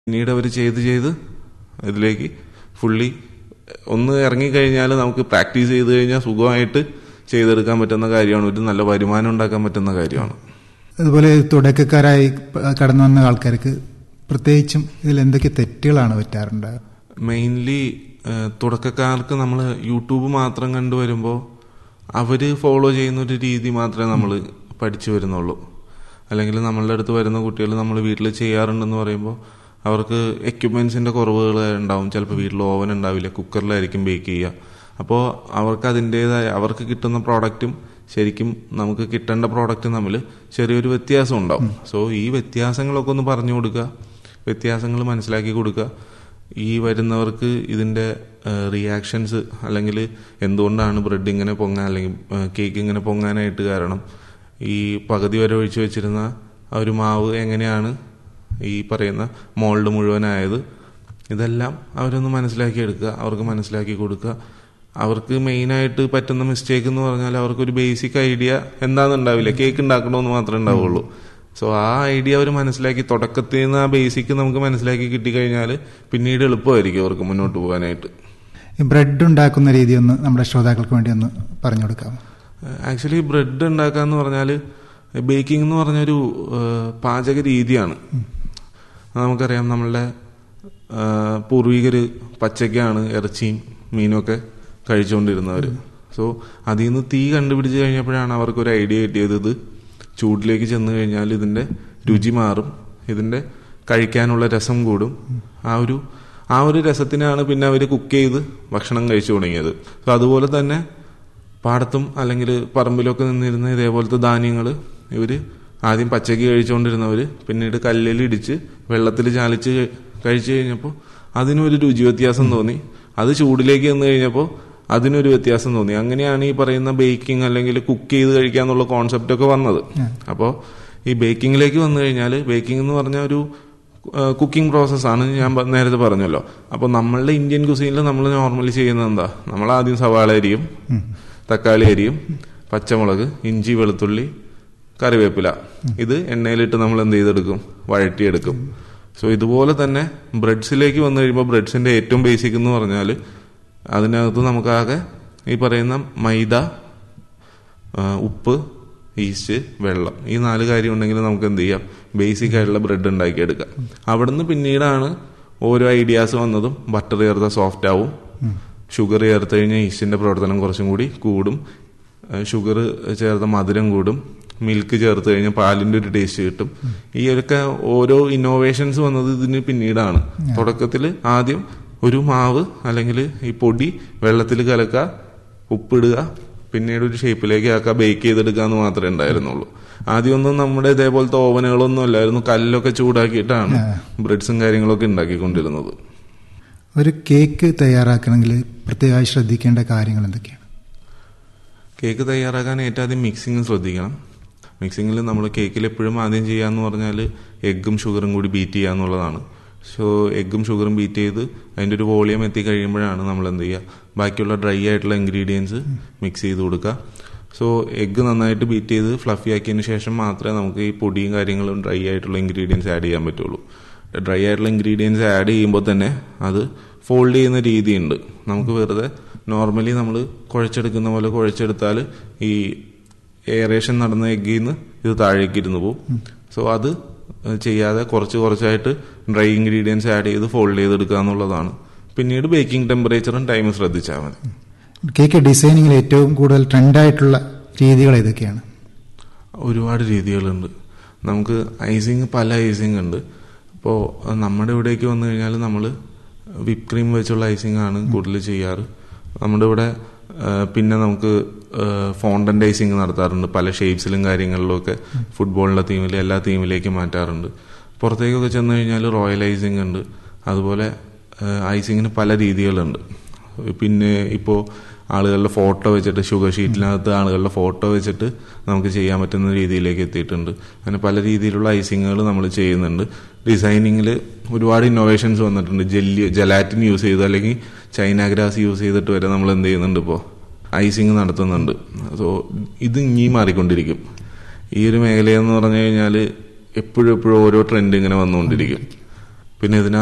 പിന്നീട് അവർ ചെയ്ത് ചെയ്ത് ഇതിലേക്ക് ഫുള്ളി ഒന്ന് ഇറങ്ങിക്കഴിഞ്ഞാൽ നമുക്ക് പ്രാക്ടീസ് ചെയ്ത് കഴിഞ്ഞാൽ സുഖമായിട്ട് ചെയ്തെടുക്കാൻ പറ്റുന്ന കാര്യമാണ് ഒരു നല്ല വരുമാനം ഉണ്ടാക്കാൻ പറ്റുന്ന കാര്യമാണ് അതുപോലെ തുടക്കക്കാരായി പ- കടന്നു വന്ന ആൾക്കാർക്ക് പ്രത്യേകിച്ചും ഇതിൽ എന്തൊക്കെ തെറ്റുകളാണ് പറ്റാറുണ്ട് മെയിൻലി തുടക്കക്കാർക്ക് നമ്മൾ യൂട്യൂബ് മാത്രം കണ്ടുവരുമ്പോൾ അവർ ഫോളോ ചെയ്യുന്ന ഒരു രീതി മാത്രമേ നമ്മൾ പഠിച്ചു വരുന്നുള്ളൂ അല്ലെങ്കിൽ നമ്മളുടെ അടുത്ത് വരുന്ന കുട്ടികൾ നമ്മൾ വീട്ടിൽ ചെയ്യാറുണ്ടെന്ന് പറയുമ്പോൾ അവർക്ക് എക്യുപ്മെൻസിൻ്റെ കുറവുകൾ ഉണ്ടാവും ചിലപ്പോൾ വീട്ടിൽ ഓവൻ ഉണ്ടാവില്ല കുക്കറിലായിരിക്കും ബേക്ക് ചെയ്യുക അപ്പോൾ അവർക്ക് അതിൻ്റേതായ അവർക്ക് കിട്ടുന്ന പ്രോഡക്റ്റും ശരിക്കും നമുക്ക് കിട്ടേണ്ട പ്രോഡക്റ്റും തമ്മിൽ ചെറിയൊരു വ്യത്യാസം ഉണ്ടാവും സോ ഈ വ്യത്യാസങ്ങളൊക്കെ ഒന്ന് പറഞ്ഞു കൊടുക്കുക വ്യത്യാസങ്ങൾ മനസ്സിലാക്കി കൊടുക്കുക ഈ വരുന്നവർക്ക് ഇതിൻ്റെ റിയാക്ഷൻസ് അല്ലെങ്കിൽ എന്തുകൊണ്ടാണ് ബ്രെഡ് ഇങ്ങനെ പൊങ്ങാൻ അല്ലെങ്കിൽ കേക്ക് ഇങ്ങനെ പൊങ്ങാനായിട്ട് കാരണം ഈ പകുതി വരെ ഒഴിച്ചു വെച്ചിരുന്ന ആ ഒരു മാവ് എങ്ങനെയാണ് ഈ പറയുന്ന മോൾഡ് മുഴുവനായത് ഇതെല്ലാം അവരൊന്ന് മനസ്സിലാക്കി എടുക്കുക അവർക്ക് മനസ്സിലാക്കി കൊടുക്കുക അവർക്ക് മെയിനായിട്ട് പറ്റുന്ന മിസ്റ്റേക്ക് എന്ന് പറഞ്ഞാൽ അവർക്കൊരു ബേസിക് ഐഡിയ എന്താണെന്നുണ്ടാവില്ല കേക്ക് ഉണ്ടാക്കണമെന്ന് മാത്രമേ ഉണ്ടാവുള്ളൂ സോ ആ ഐഡിയ അവർ മനസ്സിലാക്കി തുടക്കത്തിൽ നിന്ന് ആ ബേസിക് നമുക്ക് മനസ്സിലാക്കി കിട്ടിക്കഴിഞ്ഞാൽ പിന്നീട് എളുപ്പമായിരിക്കും അവർക്ക് മുന്നോട്ട് പോകാനായിട്ട് ഈ ബ്രെഡ് ഉണ്ടാക്കുന്ന രീതി ഒന്ന് നമ്മുടെ ശ്രോതാക്കൾക്ക് വേണ്ടി ഒന്ന് പറഞ്ഞു കൊടുക്കാം ആക്ച്വലി ബ്രെഡ് ഉണ്ടാക്കുക എന്ന് പറഞ്ഞാൽ ബേക്കിംഗ് എന്ന് പറഞ്ഞൊരു ഏഹ്, പാചക രീതിയാണ് അത് നമുക്കറിയാം നമ്മളുടെ പൂർവികർ പച്ചക്കാണ് ഇറച്ചിയും മീനുമൊക്കെ കഴിച്ചുകൊണ്ടിരുന്നവർ സോ അതിൽ നിന്ന് തീ കണ്ടുപിടിച്ച് കഴിഞ്ഞപ്പോഴാണ് അവർക്കൊരു ഐഡിയ കിട്ടിയത് ഇത് ചൂടിലേക്ക് ചെന്ന് കഴിഞ്ഞാൽ ഇതിൻ്റെ രുചി മാറും ഇതിൻ്റെ കഴിക്കാനുള്ള രസം കൂടും ആ ഒരു ആ ഒരു രസത്തിനാണ് പിന്നെ അവർ കുക്ക് ചെയ്ത് ഭക്ഷണം കഴിച്ചു തുടങ്ങിയത് സോ അതുപോലെ തന്നെ പാടത്തും അല്ലെങ്കിൽ പറമ്പിലൊക്കെ നിന്നിരുന്ന ഇതേപോലത്തെ ധാന്യങ്ങൾ ഇവർ ആദ്യം പച്ചക്ക് കഴിച്ചുകൊണ്ടിരുന്നവർ പിന്നീട് കല്ലിൽ ഇടിച്ച് വെള്ളത്തിൽ ചാലിച്ച് കഴിച്ചു കഴിഞ്ഞപ്പോൾ അതിനൊരു രുചി വ്യത്യാസം തോന്നി അത് ചൂടിലേക്ക് വന്നു കഴിഞ്ഞപ്പോൾ അതിനൊരു വ്യത്യാസം തോന്നി അങ്ങനെയാണ് ഈ പറയുന്ന ബേക്കിംഗ് അല്ലെങ്കിൽ കുക്ക് ചെയ്ത് കഴിക്കുക എന്നുള്ള കോൺസെപ്റ്റ് ഒക്കെ വന്നത് അപ്പോൾ ഈ ബേക്കിങ്ങിലേക്ക് വന്നു കഴിഞ്ഞാൽ ബേക്കിംഗ് എന്ന് പറഞ്ഞ ഒരു കുക്കിംഗ് പ്രോസസ്സാണ് ഞാൻ പ- നേരത്തെ പറഞ്ഞല്ലോ അപ്പോൾ നമ്മളുടെ ഇന്ത്യൻ കുസീനിൽ നമ്മൾ നോർമലി ചെയ്യുന്നത് എന്താ നമ്മൾ ആദ്യം സവാള അരിയും തക്കാളി അരിയും പച്ചമുളക് ഇഞ്ചി വെളുത്തുള്ളി കറിവേപ്പില ഇത് എണ്ണയിലിട്ട് നമ്മൾ എന്ത് ചെയ്തെടുക്കും വഴറ്റിയെടുക്കും സോ ഇതുപോലെ തന്നെ ബ്രെഡ്സിലേക്ക് വന്നു കഴിയുമ്പോൾ ബ്രെഡ്സിന്റെ ഏറ്റവും ബേസിക് എന്ന് പറഞ്ഞാൽ അതിനകത്ത് നമുക്കാകെ ഈ പറയുന്ന മൈദ ആ, ഉപ്പ് ഈസ്റ്റ് വെള്ളം ഈ നാല് കാര്യം ഉണ്ടെങ്കിൽ നമുക്ക് എന്ത് ചെയ്യാം ബേസിക് ആയിട്ടുള്ള ബ്രെഡ് ഉണ്ടാക്കിയെടുക്കാം അവിടുന്ന് പിന്നീടാണ് ഓരോ ഐഡിയാസ് വന്നതും ബട്ടർ ചേർത്ത സോഫ്റ്റ് ആവും ഷുഗർ ചേർത്ത് കഴിഞ്ഞാൽ ഈസ്റ്റിന്റെ പ്രവർത്തനം കുറച്ചും കൂടി കൂടും ഷുഗർ ചേർത്ത മധുരം കൂടും മിൽക്ക് ചേർത്ത് കഴിഞ്ഞാൽ പാലിന്റെ ഒരു ടേസ്റ്റ് കിട്ടും ഈ ഒക്കെ ഓരോ ഇന്നോവേഷൻസ് വന്നത് ഇതിന് പിന്നീടാണ് തുടക്കത്തിൽ ആദ്യം ഒരു മാവ് അല്ലെങ്കിൽ ഈ പൊടി വെള്ളത്തിൽ കലക്കുക ഉപ്പിടുക പിന്നീട് ഒരു ഷേപ്പിലേക്ക് ആക്കുക ബേക്ക് ചെയ്തെടുക്കുക എന്ന് മാത്രമേ ഉണ്ടായിരുന്നുള്ളൂ ആദ്യമൊന്നും നമ്മുടെ ഇതേപോലത്തെ ഓവനുകളൊന്നും അല്ലായിരുന്നു കല്ലൊക്കെ ചൂടാക്കിയിട്ടാണ് ബ്രെഡ്സും കാര്യങ്ങളൊക്കെ ഉണ്ടാക്കിക്കൊണ്ടിരുന്നത് ഒരു കേക്ക് തയ്യാറാക്കണമെങ്കിൽ പ്രത്യേകമായി ശ്രദ്ധിക്കേണ്ട കാര്യങ്ങൾ എന്തൊക്കെയാണ് കേക്ക് തയ്യാറാക്കാൻ ഏറ്റവും ആദ്യം മിക്സിങ് ശ്രദ്ധിക്കണം മിക്സിങ്ങിൽ നമ്മൾ കേക്കിൽ എപ്പോഴും ആദ്യം ചെയ്യാന്ന് പറഞ്ഞാൽ എഗ്ഗും ഷുഗറും കൂടി ബീറ്റ് ചെയ്യുക എന്നുള്ളതാണ് സോ എഗ്ഗും ഷുഗറും ബീറ്റ് ചെയ്ത് അതിൻ്റെ ഒരു വോളിയം എത്തി കഴിയുമ്പോഴാണ് നമ്മൾ എന്ത് ചെയ്യുക ബാക്കിയുള്ള ഡ്രൈ ആയിട്ടുള്ള ഇൻഗ്രീഡിയൻസ് മിക്സ് ചെയ്ത് കൊടുക്കുക സോ എഗ്ഗ് നന്നായിട്ട് ബീറ്റ് ചെയ്ത് ഫ്ലഫി ആക്കിയതിന് ശേഷം മാത്രമേ നമുക്ക് ഈ പൊടിയും കാര്യങ്ങളും ഡ്രൈ ആയിട്ടുള്ള ഇൻഗ്രീഡിയൻസ് ആഡ് ചെയ്യാൻ പറ്റുള്ളൂ ഡ്രൈ ആയിട്ടുള്ള ഇൻഗ്രീഡിയൻസ് ആഡ് ചെയ്യുമ്പോൾ തന്നെ അത് ഫോൾഡ് ചെയ്യുന്ന രീതിയുണ്ട് നമുക്ക് വെറുതെ നോർമലി നമ്മൾ കുഴച്ചെടുക്കുന്ന പോലെ കുഴച്ചെടുത്താൽ ഈ എയറേഷൻ നടന്ന എഗ്ഗിൽ നിന്ന് ഇത് താഴേക്ക് ഇരുന്ന് പോകും സോ അത് ചെയ്യാതെ കുറച്ച് കുറച്ചായിട്ട് ഡ്രൈ ഇൻഗ്രീഡിയൻസ് ആഡ് ചെയ്ത് ഫോൾഡ് ചെയ്തെടുക്കുക എന്നുള്ളതാണ് പിന്നീട് ബേക്കിംഗ് ടെമ്പറേച്ചറും ടൈമും ശ്രദ്ധിച്ചാൽ മതി കേക്ക് ഡിസൈനിങ്ങിൽ ഏറ്റവും കൂടുതൽ ട്രെൻഡായിട്ടുള്ള രീതികൾ ഏതൊക്കെയാണ് ഒരുപാട് രീതികളുണ്ട് നമുക്ക് ഐസിങ് പല ഐസിങ് ഉണ്ട് ഇപ്പോൾ നമ്മുടെ ഇവിടേക്ക് വന്നു കഴിഞ്ഞാൽ നമ്മൾ വിപ്പ് ക്രീം വെച്ചുള്ള ഐസിങ് ആണ് കൂടുതൽ ചെയ്യാറ് നമ്മുടെ ഇവിടെ ആ, പിന്നെ നമുക്ക് ഫോണ്ടന്റ് ഐസിങ് നടത്താറുണ്ട് പല ഷേപ്സിലും കാര്യങ്ങളിലും ഒക്കെ ഫുട്ബോളിന്റെ തീമിൽ എല്ലാ തീമിലേക്കും മാറ്റാറുണ്ട് പുറത്തേക്കൊക്കെ ചെന്ന് കഴിഞ്ഞാൽ റോയൽ ഐസിങ് ഉണ്ട് അതുപോലെ ഐസിങ്ങിന് പല രീതികളുണ്ട് പിന്നെ ഇപ്പോൾ ആളുകളുടെ ഫോട്ടോ വെച്ചിട്ട് ഷുഗർ ഷീറ്റിനകത്ത് ആളുകളുടെ ഫോട്ടോ വെച്ചിട്ട് നമുക്ക് ചെയ്യാൻ പറ്റുന്ന രീതിയിലേക്ക് എത്തിയിട്ടുണ്ട് അങ്ങനെ പല രീതിയിലുള്ള ഐസിങ്ങുകൾ നമ്മൾ ചെയ്യുന്നുണ്ട് ഡിസൈനിങ്ങിൽ ഒരുപാട് ഇന്നോവേഷൻസ് വന്നിട്ടുണ്ട് ജെല്ലി ജലാറ്റിൻ യൂസ് ചെയ്ത് അല്ലെങ്കിൽ ചൈന ഗ്രാസ് യൂസ് ചെയ്തിട്ട് വരെ നമ്മൾ എന്ത് ചെയ്യുന്നുണ്ട് ഇപ്പോൾ ഐസിങ് നടത്തുന്നുണ്ട് സോ ഇത് ഇനിയും മാറിക്കൊണ്ടിരിക്കും ഈ ഒരു മേഖലയെന്ന് പറഞ്ഞു കഴിഞ്ഞാൽ എപ്പോഴും എപ്പോഴും ഓരോ ട്രെൻഡ് ഇങ്ങനെ വന്നുകൊണ്ടിരിക്കും പിന്നെ ഇതിനകത്ത്